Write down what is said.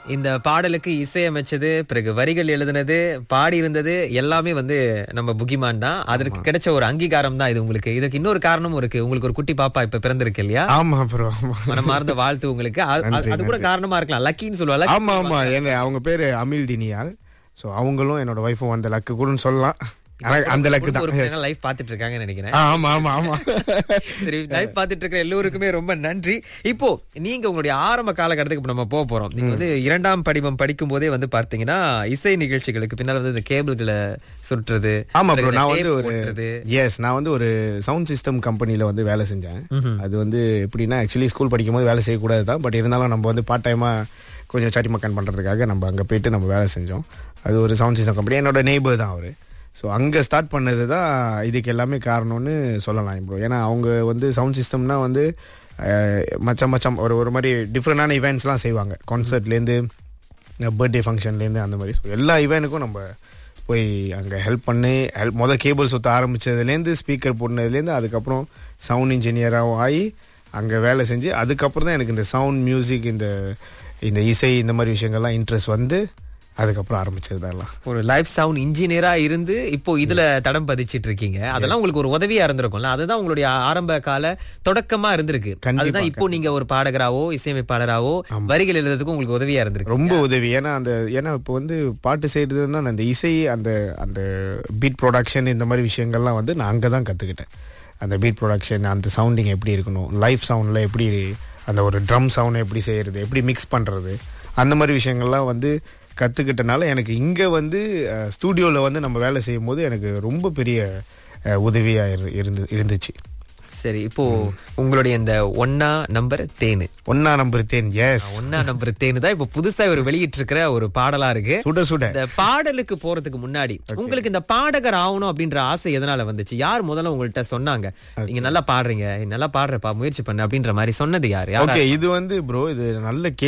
இந்த பாடலுக்கு இசையமைச்சது பிறகு வரிகள் எழுதுனது பாடி இருந்தது எல்லாமே வந்து நம்ம புகிமான் தான் அதற்கு கிடைச்ச ஒரு அங்கீகாரம் தான் இது உங்களுக்கு இதுக்கு இன்னொரு காரணமும் இருக்கு உங்களுக்கு ஒரு குட்டி பாப்பா இப்ப பிறந்திருக்கு இல்லையா ஆமா ப்ரோ ஆமா மனமார்ந்த வாழ்த்து உங்களுக்கு அது- அது- அது கூட காரணமா இருக்கலாம் லக்கின்னு சொல்லுவாங்க ஆமா ஆமா என்ன அவங்க பேரு அமில் தினியால் சோ அவங்களும் என்னோட ஒய்ஃபும் அந்த லக்கு கூடன்னு சொல்லலாம் ஆனா அந்த லக்கு தான் Yes. லைஃப் பாத்துட்டு இருக்காங்கன்னு நினைக்கிறேன் ஆ, ஆமா ஆமா ஆமா சரி லைவ் பார்த்துட்டு இருக்கிற எல்லோருக்குமே ரொம்ப நன்றி இப்போ நீங்க உங்களுடைய ஆரம்ப காலகட்டத்துக்கு இப்ப நம்ம போக போறோம் நீங்க வந்து இரண்டாம் படிமம் படிக்கும் போதே வந்து பார்த்தீங்கன்னா இசை நிகழ்ச்சிகளுக்கு பின்னால் வந்து இந்த கேபிள்களை சுற்றுறது ஆமா பிறகு ப்ரோ இந்த நான் tape வந்து ஒரு ஓட்டுறது. எஸ் நான் வந்து ஒரு சவுண்ட் சிஸ்டம் கம்பெனில வந்து வேலை செஞ்சேன் அது வந்து எப்படின்னா ஆக்சுவலி ஸ்கூல் படிக்கும்போது வேலை செய்யக்கூடாது தான் பட் இருந்தாலும் நம்ம வந்து பார்ட் டைமா கொஞ்சம் சாட்டி மக்கன் பண்றதுக்காக நம்ம அங்க போயிட்டு நம்ம வேலை செஞ்சோம் அது ஒரு சவுண்ட் சிஸ்டம் கம்பெனி என்னோட நெய்பர் தான் அவரு ஸோ அங்கே ஸ்டார்ட் பண்ணது தான் இதுக்கு எல்லாமே காரணம்னு சொல்லலாம் ப்ரோ ஏன்னா அவங்க வந்து சவுண்ட் சிஸ்டம்னா வந்து அஹ், மச்சம் மச்சம் ஒரு ஒரு மாதிரி டிஃப்ரெண்டான இவெண்ட்ஸ்லாம் செய்வாங்க கான்சர்ட்லேருந்து பர்த்டே ஃபங்க்ஷன்லேருந்து அந்த மாதிரி So, எல்லா இவெண்ட்டுக்கும் நம்ம போய் அங்கே ஹெல்ப் பண்ணி ஹெல்ப் முதல் கேபிள் சுற்ற ஆரம்பிச்சதுலேருந்து ஸ்பீக்கர் போடுனதுலேருந்து அதுக்கப்புறம் சவுண்ட் இன்ஜினியராகவும் ஆகி அங்கே வேலை செஞ்சு அதுக்கப்புறம் தான் எனக்கு இந்த சவுண்ட் மியூசிக் இந்த இந்த இசை இந்த மாதிரி விஷயங்கள்லாம் இன்ட்ரெஸ்ட் வந்து அதுக்கப்புறம் ஆரம்பிச்சது தான் எல்லாம் ஒரு லைஃப் சவுண்ட் இன்ஜினியரா இருந்து இப்போ இதுல தடம் பதிச்சிட்டு இருக்கீங்க அதெல்லாம் உங்களுக்கு ஒரு உதவியா இருந்திருக்கும்ல அதுதான் உங்களுடைய ஆரம்ப கால தொடக்கமா இருந்திருக்கு கண்டிப்பா, அதுதான் இப்போ நீங்க ஒரு பாடகராவோ இசையமைப்பாளராவோ வரிகள் எழுதுறதுக்கு உங்களுக்கு உதவியா இருந்திருக்கு ரொம்ப உதவி ஏன்னா அந்த ஏன்னா இப்போ வந்து பாட்டு செய்யறதுன்னா அந்த இசை அந்த அந்த பீட் ப்ரொடக்ஷன் இந்த மாதிரி விஷயங்கள்லாம் வந்து நான் அங்கே தான் கற்றுக்கிட்டேன் அந்த பீட் ப்ரொடக்ஷன் அந்த சவுண்டிங் எப்படி இருக்கணும் லைவ் சவுண்டில் எப்படி அந்த ஒரு ட்ரம் சவுண்ட் எப்படி செய்யறது எப்படி மிக்ஸ் பண்ணுறது அந்த மாதிரி விஷயங்கள்லாம் வந்து கற்றுக்கிட்டனால எனக்கு இங்கே வந்து ஸ்டூடியோவில் வந்து நம்ம வேலை செய்யும் போது எனக்கு ரொம்ப பெரிய உதவியாக இருந்து இருந்துச்சு சரி இப்போ உங்களுடைய இந்த ஒன்னா நம்பர் தேனு ஒன்னா நம்பர் தேன் எஸ் ஒன்னா நம்பர் தேனு தான் இப்போ புதுசா ஒரு வெளியிட்டு இருக்கிற ஒரு பாடலா இருக்கு சுட சுட இந்த பாடலுக்கு போறதுக்கு முன்னாடி உங்களுக்கு இந்த பாடகர் ஆகணும் அப்படின்ற ஆசை எதனால வந்துச்சு யார் முதல்ல உங்கள்கிட்ட சொன்னாங்க நீங்க நல்லா பாடுறீங்க நல்லா பாடுறப்பா முயற்சி பண்ணு அப்படின்ற மாதிரி சொன்னது யாரு யாரா ஓகே இது வந்து ப்ரோ இது நல்ல